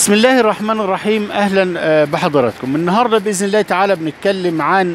بسم الله الرحمن الرحيم اهلا آه، بحضراتكم النهارده باذن الله تعالى بنتكلم عن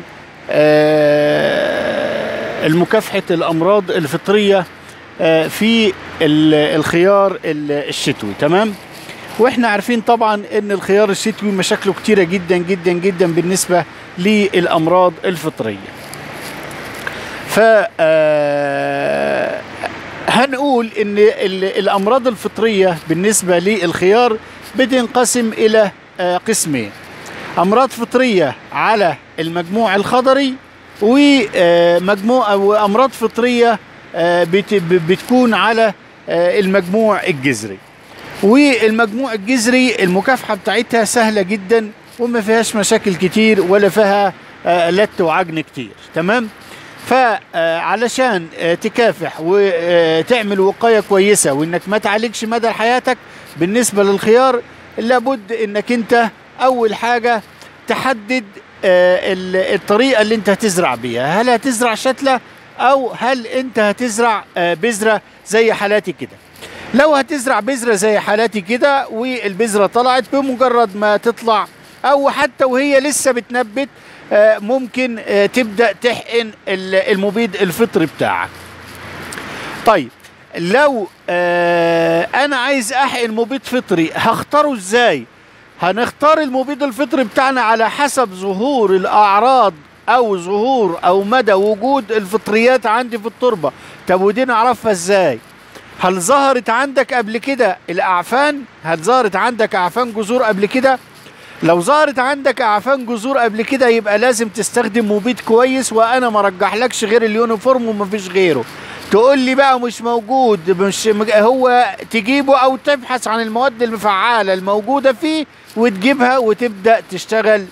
آه، المكافحه الامراض الفطريه آه، في ال- الخيار ال- الشتوي تمام واحنا عارفين طبعا ان الخيار الشتوي مشاكله كتيره جدا جدا جدا بالنسبه للامراض الفطريه ف آه، هنقول ان ال- الامراض الفطريه بالنسبه للخيار بتنقسم الى آه، قسمين امراض فطريه على المجموع الخضري ومجموعه وامراض فطريه آه، بت- ب- بتكون على آه، المجموع الجذري والمجموع الجذري المكافحه بتاعتها سهله جدا وما فيهاش مشاكل كتير ولا فيها آه، لت وعجن كتير تمام فعلشان تكافح وتعمل وقايه كويسه وانك ما تعالجش مدى حياتك بالنسبه للخيار لابد انك انت اول حاجه تحدد آه، ال- الطريقه اللي انت هتزرع بيها هل هتزرع شتله او هل انت هتزرع آه، بذره زي حالاتي كده لو هتزرع بذره زي حالاتي كده والبذره طلعت بمجرد ما تطلع او حتى وهي لسه بتنبت آه، ممكن آه، تبدا تحقن ال- المبيد الفطري بتاعك طيب لو آه انا عايز احقن مبيد فطري هختاره ازاي هنختار المبيد الفطري بتاعنا على حسب ظهور الاعراض او ظهور او مدى وجود الفطريات عندي في التربه طب ودي نعرفها ازاي هل ظهرت عندك قبل كده الاعفان هل ظهرت عندك اعفان جذور قبل كده لو ظهرت عندك اعفان جذور قبل كده يبقى لازم تستخدم مبيد كويس وانا ما رجحلكش غير اليونيفورم ومفيش غيره تقول لي بقى مش موجود مش مج- هو تجيبه او تبحث عن المواد المفعاله الموجوده فيه وتجيبها وتبدا تشتغل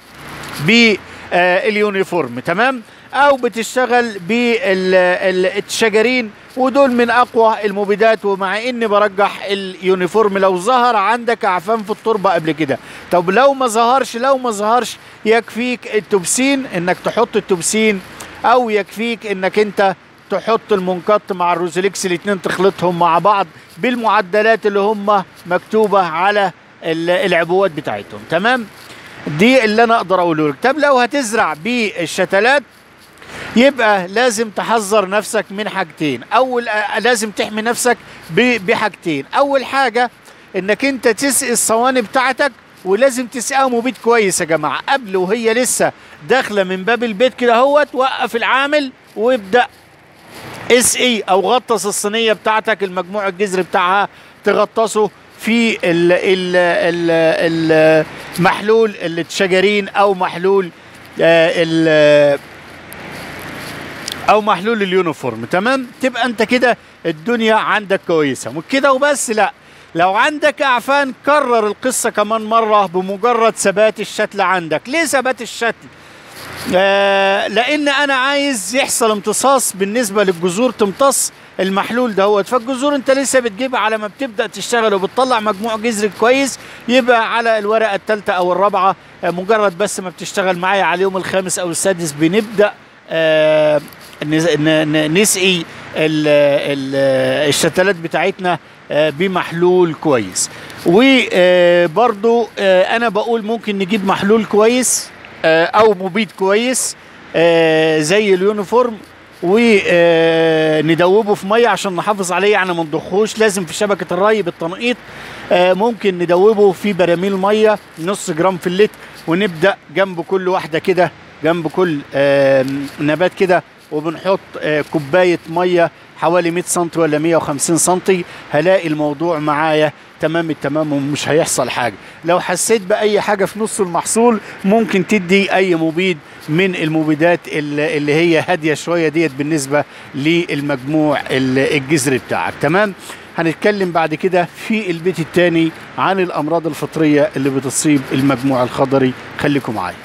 باليونيفورم تمام او بتشتغل بالشجرين ودول من اقوى المبيدات ومع اني برجح اليونيفورم لو ظهر عندك اعفان في التربه قبل كده طب لو ما ظهرش لو ما ظهرش يكفيك التوبسين انك تحط التوبسين او يكفيك انك انت تحط المنقط مع الروزليكس الاتنين تخلطهم مع بعض بالمعدلات اللي هم مكتوبه على ال- العبوات بتاعتهم تمام دي اللي انا اقدر اقوله لك طب لو هتزرع بالشتلات يبقى لازم تحذر نفسك من حاجتين اول آه، لازم تحمي نفسك ب- بحاجتين اول حاجه انك انت تسقي الصواني بتاعتك ولازم تسقيها مبيد كويس يا جماعه قبل وهي لسه داخله من باب البيت كده اهوت وقف العامل وابدا اسقي او غطس الصينيه بتاعتك المجموع الجذري بتاعها تغطسه في ال ال ال المحلول الشجرين او محلول آه، ال او محلول اليونيفورم تمام تبقى انت كده الدنيا عندك كويسه وكده وبس لا لو عندك اعفان كرر القصه كمان مره بمجرد ثبات الشتل عندك ليه ثبات الشتل آه لان انا عايز يحصل امتصاص بالنسبه للجذور تمتص المحلول دهوت فالجذور انت لسه بتجيبها على ما بتبدا تشتغل وبتطلع مجموع جذري كويس يبقى على الورقه الثالثه او الرابعه آه مجرد بس ما بتشتغل معايا على اليوم الخامس او السادس بنبدا آه نز- ن- ن- نسقي ال- ال- الشتلات بتاعتنا آه، بمحلول كويس وبرضو انا بقول ممكن نجيب محلول كويس آه، او مبيد كويس آه، زي اليونيفورم وندوبه في ميه عشان نحافظ عليه يعني ما نضخوش لازم في شبكه الري بالتنقيط آه، ممكن ندوبه في براميل ميه نص جرام في اللتر ونبدا جنب كل واحده كده جنب كل آه، نبات كده وبنحط آه، كوبايه ميه حوالي 100 سم ولا 150 سم هلاقي الموضوع معايا تمام التمام ومش هيحصل حاجه لو حسيت باي حاجه في نص المحصول ممكن تدي اي مبيد من المبيدات اللي اللي هي هاديه شويه ديت بالنسبه للمجموع ال- الجذري بتاعك تمام هنتكلم بعد كده في البيت الثاني عن الامراض الفطريه اللي بتصيب المجموع الخضري خليكم معايا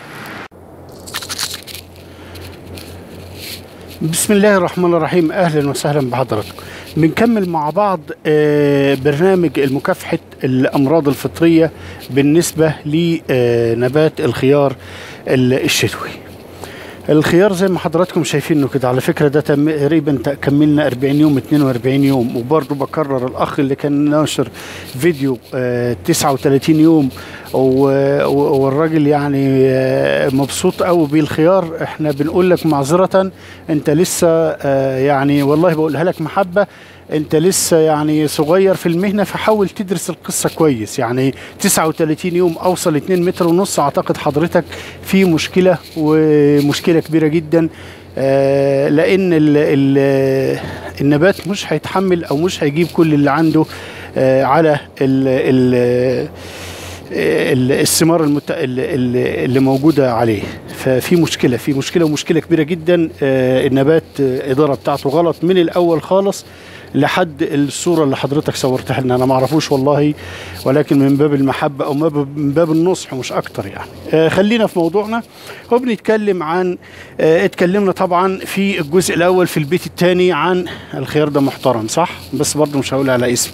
بسم الله الرحمن الرحيم اهلا وسهلا بحضراتكم بنكمل مع بعض آه، برنامج المكافحة الأمراض الفطرية بالنسبة لنبات الخيار ال- الشتوي الخيار زي ما حضراتكم شايفينه كده على فكره ده تم- تقريبا ت- كملنا 40 يوم 42 يوم وبرضه بكرر الاخ اللي كان ناشر فيديو آه 39 يوم و- و- والراجل يعني آه مبسوط قوي بالخيار احنا بنقول لك معذره انت لسه آه يعني والله بقولها لك محبه انت لسه يعني صغير في المهنه فحاول تدرس القصه كويس يعني 39 يوم اوصل 2 متر ونص اعتقد حضرتك في مشكله ومشكله كبيره جدا آه، لان ال ال النبات مش هيتحمل او مش هيجيب كل اللي عنده آه، على ال ال ال- الثمار المت... ال- ال- اللي موجوده عليه ففي مشكله في مشكله ومشكله كبيره جدا آه، النبات آه، الاداره بتاعته غلط من الاول خالص لحد الصوره اللي حضرتك صورتها لنا انا ما اعرفوش والله ولكن من باب المحبه او من باب- من باب النصح مش اكتر يعني آه، خلينا في موضوعنا وبنتكلم عن آه، اتكلمنا طبعا في الجزء الاول في البيت الثاني عن الخيار ده محترم صح بس برضه مش هقول على اسمه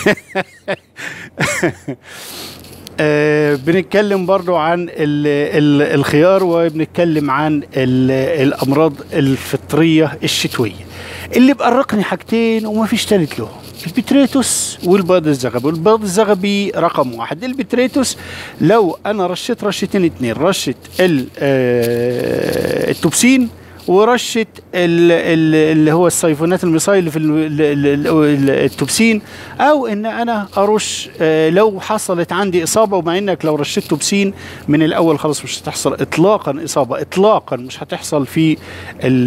آه، بنتكلم برضو عن ال ال الخيار وبنتكلم عن ال الامراض الفطريه الشتويه اللي بقرقني حاجتين وما فيش تالت له البتريتوس والبيض الزغبي والبيض الزغبي رقم واحد البتريتوس لو انا رشيت رشتين اتنين رشه ال- آه، التوبسين ورشه ال- ال- اللي هو السيفونات المصاي اللي في ال- ال- ال- ال- التوبسين او ان انا ارش آه، لو حصلت عندي اصابه ومع انك لو رشيت توبسين من الاول خلاص مش هتحصل اطلاقا اصابه اطلاقا مش هتحصل في ال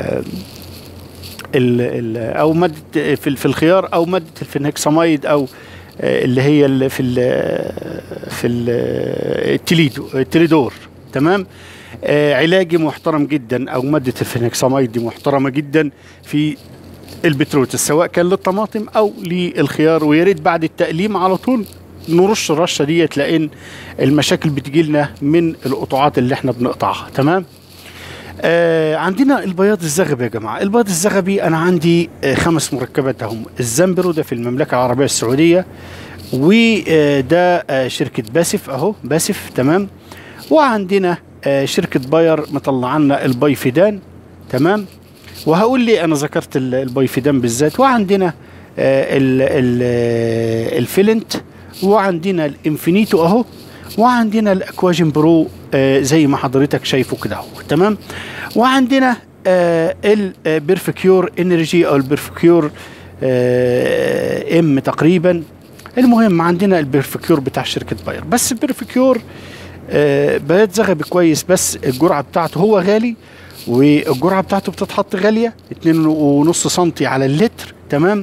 ال ال او ماده في ال- في الخيار او ماده الفينهكساميد او آه، اللي هي ال في ال في ال التليدو التليدور تمام آه، علاجي محترم جدا او ماده الفينهكساميد دي محترمه جدا في البتروتس سواء كان للطماطم او للخيار ويا ريت بعد التقليم على طول نرش الرشه ديت لان المشاكل بتجي لنا من القطوعات اللي احنا بنقطعها تمام آه عندنا البياض الزغبي يا جماعه البياض الزغبي انا عندي آه خمس مركبات هم الزنبرو ده في المملكه العربيه السعوديه وده آه شركه باسف اهو باسف تمام وعندنا آه شركه باير مطلع لنا البايفيدان تمام وهقول لي انا ذكرت ال- البايفيدان بالذات وعندنا آه ال ال آه، الفيلنت وعندنا الانفينيتو اهو وعندنا الاكواجين برو آه زي ما حضرتك شايفه كده اهو تمام وعندنا آه البرفكيور انرجي او البرفكيور آه ام تقريبا المهم عندنا البرفكيور بتاع شركه باير بس البرفكيور آه بيات زغبي كويس بس الجرعه بتاعته هو غالي والجرعه بتاعته بتتحط غاليه 2.5 سنتي على اللتر تمام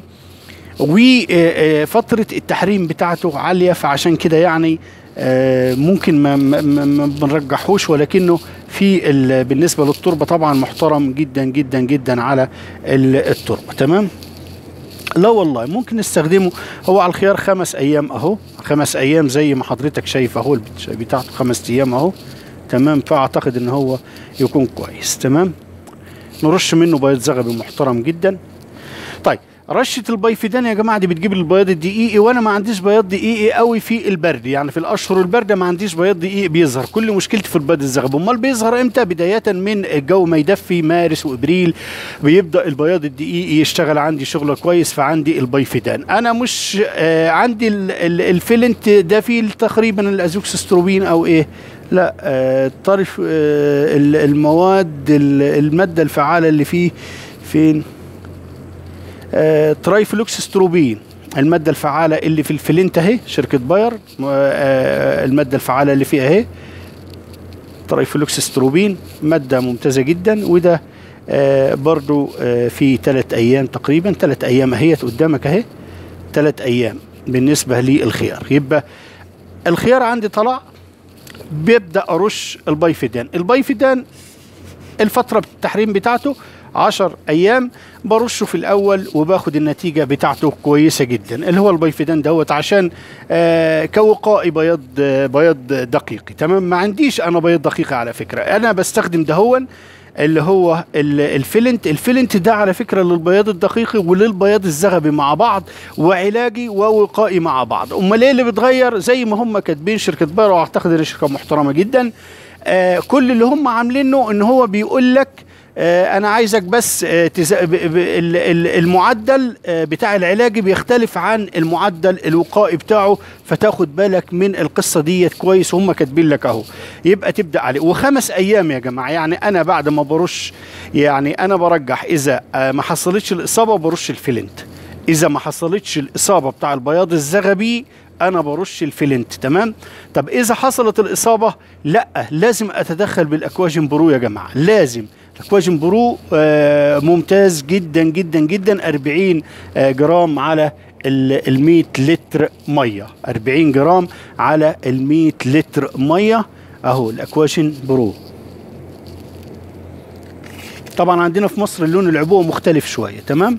وفترة التحريم بتاعته عالية فعشان كده يعني آه، ممكن ما ما- ما ما بنرجحوش ولكنه في ال- بالنسبة للتربة طبعا محترم جدا جدا جدا على ال- التربة تمام لا والله ممكن نستخدمه هو على الخيار خمس ايام اهو خمس ايام زي ما حضرتك شايف اهو البت- بتاعته خمس ايام اهو تمام فاعتقد ان هو يكون كويس تمام نرش منه بيض زغبي محترم جدا طيب رشه البيفيدان يا جماعه دي بتجيب البياض الدقيقي وانا ما عنديش بياض دقيقي قوي في البرد يعني في الاشهر البارده ما عنديش بياض دقيقي بيظهر كل مشكلتي في البيض الزغبي امال بيظهر امتى بدايه من الجو ما يدفي مارس وابريل بيبدا البياض الدقيقي يشتغل عندي شغله كويس فعندي البيفيدان انا مش آه عندي ال- ال- الفيلنت ده فيه تقريبا الازوكسستروبين او ايه لا آه طرف آه ال- المواد ال- الماده الفعاله اللي فيه فين آه، ترايفلوكسستروبين المادة الفعالة اللي في الفلنت اهي شركة باير آه، آه، المادة الفعالة اللي فيها اهي ترايفلوكسستروبين مادة ممتازة جدا وده آه، برضو آه، في ثلاث أيام تقريبا ثلاث أيام اهي قدامك اهي ثلاث أيام بالنسبة للخيار يبقى الخيار عندي طلع بيبدأ أرش البايفيدان البايفيدان الفترة التحريم بتاعته عشر أيام برشه في الأول وباخد النتيجة بتاعته كويسة جدا اللي هو البيفيدان دوت عشان آه كوقائي بياض آه بياض دقيقي تمام ما عنديش أنا بياض دقيقي على فكرة أنا بستخدم دهون اللي هو ال- الفيلنت الفيلنت ده على فكرة للبياض الدقيقي وللبياض الزغبي مع بعض وعلاجي ووقائي مع بعض امال ايه اللي بيتغير زي ما هم كاتبين شركة باير واعتقد ان شركة محترمة جدا آه كل اللي هم عاملينه ان هو بيقول لك آه انا عايزك بس آه تز... ب... ب... ال- ال- المعدل آه بتاع العلاجي بيختلف عن المعدل الوقائي بتاعه فتاخد بالك من القصه ديت كويس وهم كاتبين لك اهو يبقى تبدا عليه وخمس ايام يا جماعه يعني انا بعد ما برش يعني انا برجح اذا آه ما حصلتش الاصابه برش الفلنت اذا ما حصلتش الاصابه بتاع البياض الزغبي انا برش الفلنت تمام طب اذا حصلت الاصابه لا لازم اتدخل بالاكواجين برو يا جماعه لازم الاكواجين برو آه ممتاز جدا جدا جدا 40 آه جرام على ال 100 لتر ميه 40 جرام على ال 100 لتر ميه اهو الاكواشن برو طبعا عندنا في مصر اللون العبوه مختلف شويه تمام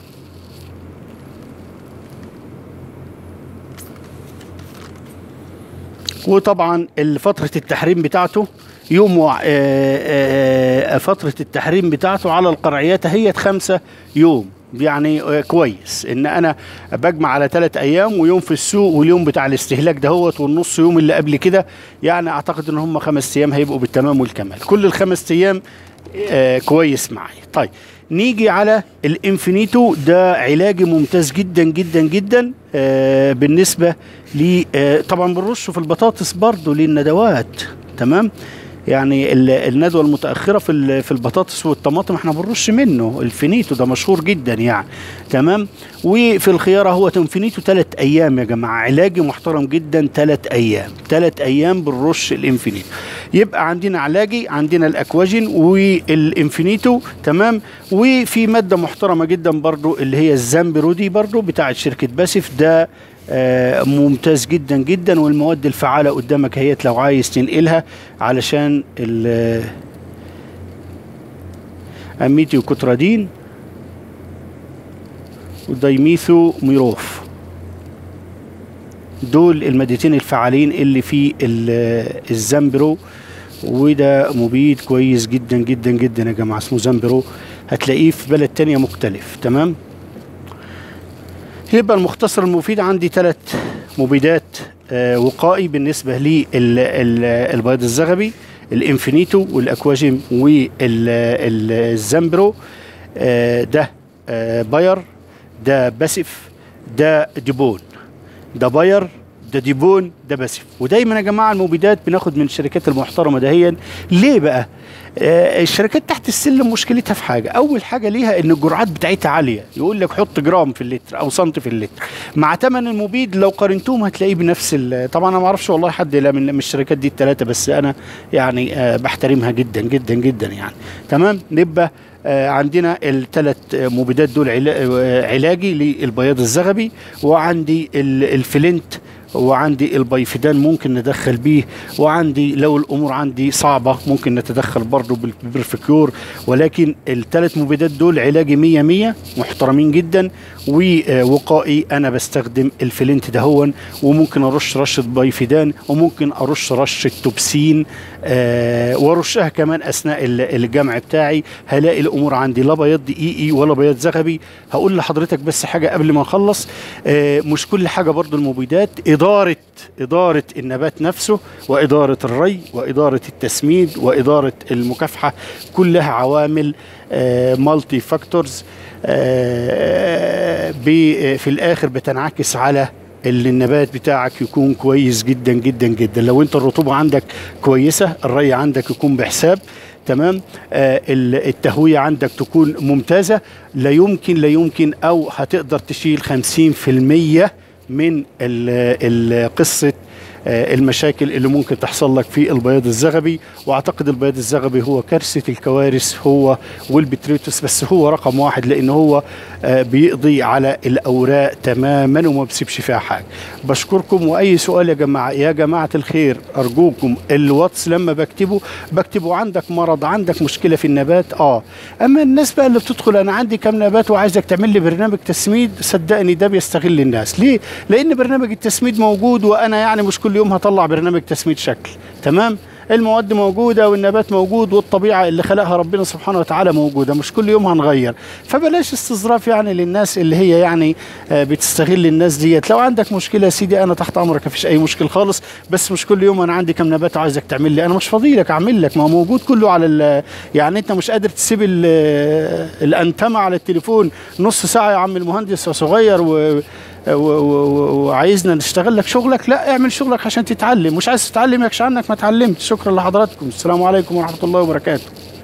وطبعا فترة التحريم بتاعته يوم وع... آه، آه، فترة التحريم بتاعته على القرعيات هي خمسة يوم يعني آه، كويس ان انا بجمع على ثلاث ايام ويوم في السوق واليوم بتاع الاستهلاك دهوت والنص يوم اللي قبل كده يعني اعتقد ان هم خمس ايام هيبقوا بالتمام والكمال كل الخمس ايام آه كويس معايا طيب نيجي على الانفينيتو ده علاجي ممتاز جدا جدا جدا آه بالنسبه ل آه طبعا بنرشه في البطاطس برضه للندوات تمام يعني ال- الندوه المتاخره في ال- في البطاطس والطماطم احنا بنرش منه الفينيتو ده مشهور جدا يعني تمام وفي الخياره هو انفينيتو ثلاث ايام يا جماعه علاجي محترم جدا ثلاث ايام ثلاث ايام بنرش الانفينيتو يبقى عندنا علاجي عندنا الاكواجين والانفينيتو تمام وفي ماده محترمه جدا برضو اللي هي الزامبرو دي برضو بتاعت شركه باسف ده آه، ممتاز جدا جدا والمواد الفعاله قدامك اهيت لو عايز تنقلها علشان ال اميتي وكترادين ودايميثو ميروف دول المادتين الفعالين اللي في ال- الزامبرو وده مبيد كويس جدا جدا جدا يا جماعه اسمه زامبرو هتلاقيه في بلد تانية مختلف تمام يبقى المختصر المفيد عندي ثلاث مبيدات آه، وقائي بالنسبه للبيض الزغبي الانفينيتو والاكواجيم والزامبرو آه، ده آه، باير ده باسف ده ديبون ده باير ده ديبون ده باسف ودايما يا جماعه المبيدات بناخد من الشركات المحترمه دهيا ليه بقى آه الشركات تحت السلم مشكلتها في حاجه اول حاجه ليها ان الجرعات بتاعتها عاليه يقول لك حط جرام في اللتر او سنتي في اللتر مع ثمن المبيد لو قارنتهم هتلاقيه بنفس ال- طبعا انا ما اعرفش والله حد لا من من الشركات دي الثلاثه بس انا يعني آه بحترمها جدا جدا جدا يعني تمام نبقى آه، عندنا الثلاث مبيدات دول علا- آه، علاجي للبياض الزغبي وعندي ال- الفلنت وعندي البيفيدان ممكن ندخل بيه وعندي لو الامور عندي صعبه ممكن نتدخل برضه بالبرفكيور ولكن الثلاث مبيدات دول علاجي 100 100 محترمين جدا ووقائي انا بستخدم الفلنت دهون وممكن ارش رشه بايفيدان وممكن ارش رشه توبسين آه وارشها كمان اثناء ال- الجمع بتاعي هلاقي الامور عندي لا بياض دقيقي ولا بياض زغبي هقول لحضرتك بس حاجه قبل ما نخلص آه مش كل حاجه برضو المبيدات اداره اداره النبات نفسه واداره الري واداره التسميد واداره المكافحه كلها عوامل مالتي فاكتورز في الاخر بتنعكس على اللي النبات بتاعك يكون كويس جدا جدا جدا لو انت الرطوبه عندك كويسه الري عندك يكون بحساب تمام آه ال- التهويه عندك تكون ممتازه لا يمكن لا يمكن او هتقدر تشيل 50% من ال- ال- قصه آه، المشاكل اللي ممكن تحصل لك في البياض الزغبي واعتقد البياض الزغبي هو كارثه الكوارث هو والبتريتوس بس هو رقم واحد لان هو آه، بيقضي على الاوراق تماما وما بيسيبش فيها حاجه بشكركم واي سؤال يا جماعه يا جماعه الخير ارجوكم الواتس لما بكتبه بكتبه عندك مرض عندك مشكله في النبات اه اما الناس بقى اللي بتدخل انا عندي كام نبات وعايزك تعمل لي برنامج تسميد صدقني ده بيستغل الناس ليه لان برنامج التسميد موجود وانا يعني مش كل يوم هطلع برنامج تسميد شكل تمام المواد موجوده والنبات موجود والطبيعه اللي خلقها ربنا سبحانه وتعالى موجوده مش كل يوم هنغير فبلاش استظراف يعني للناس اللي هي يعني آه، بتستغل الناس ديت لو عندك مشكله يا سيدي انا تحت امرك مفيش اي مشكله خالص بس مش كل يوم انا عندي كم نبات عايزك تعمل لي انا مش فاضي لك اعمل لك ما هو موجود كله على ال- يعني انت مش قادر تسيب ال- الانتمه على التليفون نص ساعه يا عم المهندس يا صغير و و- و- و- وعايزنا نشتغل لك شغلك لا اعمل شغلك عشان تتعلم مش عايز تتعلم يكش عنك ما اتعلمت شكرا لحضراتكم السلام عليكم ورحمه الله وبركاته